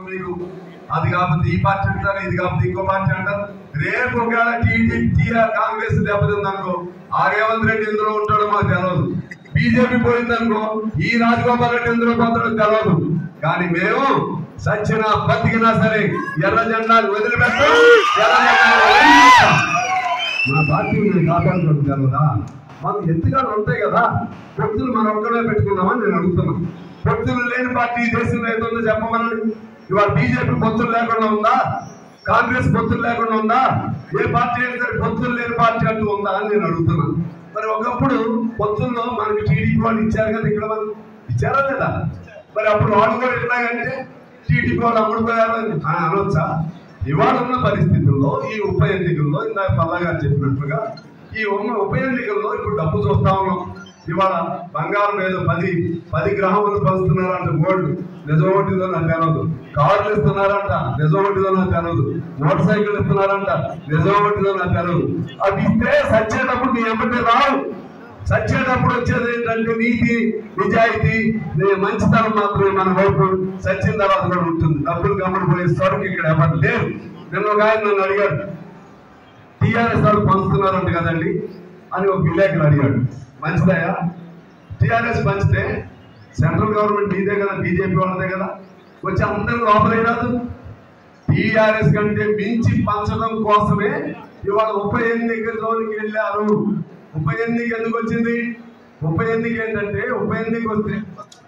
మీకు అది కాకపోతే ఈ పార్టీ అంటారు ఇది కాకపోతే ఇంకో పార్టీ అంటారు రేపు ఒకవేళ టీడీపీ కాంగ్రెస్ దెబ్బతిందనుకో ఆ రేవంత్ రెడ్డి ఎందులో ఉంటాడో మాకు తెలియదు బీజేపీ పోయిందనుకో ఈ రాజగోపాల్ రెడ్డి ఎందులో పోతాడో తెలియదు కానీ మేము సచ్చినా బతికినా సరే ఎర్ర జెండాలు వదిలిపెట్టాం ఎర్ర జెండాలు వదిలిపెట్టాం మన పార్టీ నేను కాపాడుకోవడం కదా మాకు ఎత్తుగా ఉంటాయి కదా పొత్తులు మనం ఒక్కడే పెట్టుకున్నామని నేను అడుగుతున్నాను పొత్తులు లేని పార్టీ ఈ దేశంలో ఏదో చెప్పమనండి ఇవాళ బీజేపీ పొత్తులు లేకుండా ఉందా కాంగ్రెస్ పొత్తులు లేకుండా ఉందా ఏ పార్టీ అయినా సరే పొత్తులు లేని పార్టీ అంటూ ఉందా అని నేను అడుగుతున్నాను మరి ఒకప్పుడు పొత్తుల్లో మనకి టీడీపీ వాళ్ళు ఇచ్చారు కదా ఇక్కడ మనం ఇచ్చారా లేదా మరి అప్పుడు వాళ్ళు కూడా ఎట్లాగంటే టీడీపీ వాళ్ళు అమ్ముడుపోయారు అని ఆ, అనొచ్చా ఇవాళ ఉన్న పరిస్థితుల్లో ఈ ఉప ఎన్నికల్లో ఇందాక పల్లా గారు చెప్పినట్లుగా ఈ ఉన్న ఉప ఎన్నికల్లో ఇప్పుడు డబ్బు చూస్తా ఉన్నాం ఇవాళ బంగారం ఏదో పది పది గ్రాములు పంచుతున్నారంట గోల్డ్ నిజమొట్టిదో నాకు తెలియదు కార్లు ఇస్తున్నారంట నిజమొట్టిదో నాకు తెలియదు మోటార్ సైకిల్ ఇస్తున్నారంట నిజమొట్టిదో నాకు తెలియదు అవి ఇస్తే సచ్చేటప్పుడు నీ ఎమ్మటి రావు సచ్చేటప్పుడు వచ్చేది ఏంటంటే నీతి నిజాయితీ నీ మంచితనం మాత్రమే మన వైపు సచ్చిన తర్వాత కూడా ఉంటుంది డబ్బులు గమ్మడి పోయే స్వరకు ఇక్కడ ఎవరు లేరు నిన్న ఒక ఆయన నన్ను అడిగాడు టీఆర్ఎస్ వాళ్ళు పంచుతున్నారంట కదండి అని ఒక విలేకరు అడిగాడు మంచిదయా టీఆర్ఎస్ పంచితే సెంట్రల్ గవర్నమెంట్ మీదే కదా బీజేపీ వాళ్ళదే కదా వచ్చి అందరూ లోపలే రాదు టీఆర్ఎస్ కంటే మించి పంచడం కోసమే ఇవాళ ఉప ఎన్నికలోనికి వెళ్ళారు ఉప ఎన్నిక ఎందుకు వచ్చింది ఉప ఎన్నిక ఏంటంటే ఉప ఎన్నిక వస్తే